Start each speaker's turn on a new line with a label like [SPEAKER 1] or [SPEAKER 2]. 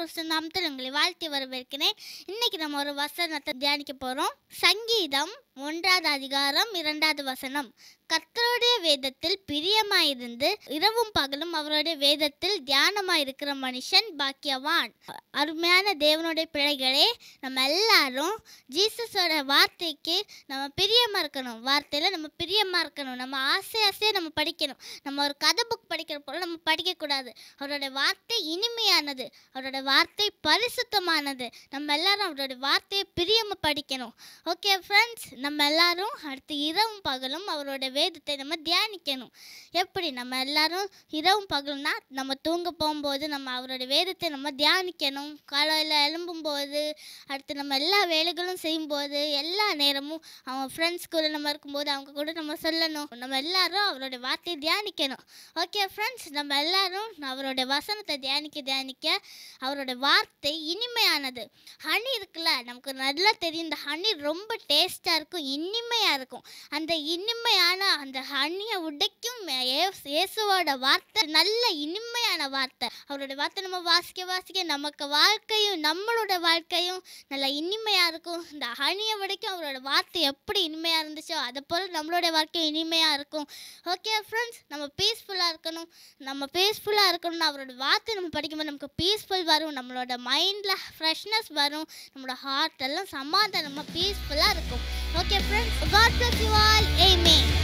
[SPEAKER 1] கிறிஸ்து நாமத்தில் உங்களை வாழ்த்தி வரவேற்கிறேன் இன்னைக்கு நம்ம ஒரு வசனத்தை தியானிக்க போறோம் சங்கீதம் ஒன்றாவது அதிகாரம் இரண்டாவது வசனம் கர்த்தருடைய வேதத்தில் பிரியமாயிருந்து இரவும் பகலும் அவருடைய வேதத்தில் தியானமாயிருக்கிற மனுஷன் பாக்கியவான் அருமையான தேவனுடைய பிள்ளைகளே நம்ம எல்லாரும் ஜீசஸோட வார்த்தைக்கு நம்ம பிரியமா இருக்கணும் வார்த்தையில நம்ம பிரியமா இருக்கணும் நம்ம ஆசை ஆசையா நம்ம படிக்கணும் நம்ம ஒரு கதை புக் படிக்கிற போல நம்ம படிக்கக்கூடாது அவரோட வார்த்தை இனிமையானது அவரோட வார்த்தை பரிசுத்தமானது நம்ம எல்லாரும் அவரோட வார்த்தையை பிரியமா படிக்கணும் ஓகே ஃப்ரெண்ட்ஸ் நம்ம எல்லாரும் அடுத்து இரவும் பகலும் அவரோட வேதத்தை நம்ம தியானிக்கணும் எப்படி நம்ம எல்லாரும் இரவும் பகலும்னா நம்ம தூங்க போகும்போது நம்ம அவரோட வேதத்தை நம்ம தியானிக்கணும் காலையில் எழும்பும்போது அடுத்து நம்ம எல்லா வேலைகளும் செய்யும்போது எல்லா நேரமும் அவங்க ஃப்ரெண்ட்ஸ் கூட நம்ம இருக்கும்போது அவங்க கூட நம்ம சொல்லணும் நம்ம எல்லாரும் அவரோட வார்த்தையை தியானிக்கணும் ஓகே ஃப்ரெண்ட்ஸ் நம்ம எல்லாரும் அவரோட வசனத்தை தியானிக்க தியானிக்க அவரோட வார்த்தை இனிமையானது ஹனி இருக்குல்ல நமக்கு நல்லா தெரியும் இந்த ஹனி ரொம்ப டேஸ்ட்டாக இருக்கும் இனிமையாக இருக்கும் அந்த இனிமையான அந்த ஹனியை உடைக்கும் இயேசு- இயேசுவோட வார்த்தை நல்ல இனிமையான வார்த்தை அவரோட வார்த்தை நம்ம வாசிக்க வாசிக்க நமக்கு வாழ்க்கையும் நம்மளோட வாழ்க்கையும் நல்ல இனிமையாக இருக்கும் இந்த ஹனியை உடைக்கும் அவரோட வார்த்தை எப்படி இனிமையாக இருந்துச்சோ அதை போல் நம்மளோட வாழ்க்கையும் இனிமையாக இருக்கும் ஓகே ஃப்ரெண்ட்ஸ் நம்ம பீஸ்ஃபுல்லாக இருக்கணும் நம்ம பீஸ்ஃபுல்லாக இருக்கணும்னு அவரோட வார்த்தை நம்ம படிக்கும்போது நமக்கு பீஸ்ஃபுல் வரும் நம்மளோட மைண்டில் ஃப்ரெஷ்னஸ் வரும் நம்மளோட ஹார்ட் எல்லாம் சமாதானமாக பீஸ்ஃபுல்லாக இருக்கும் okay friends God bless you all ஏமே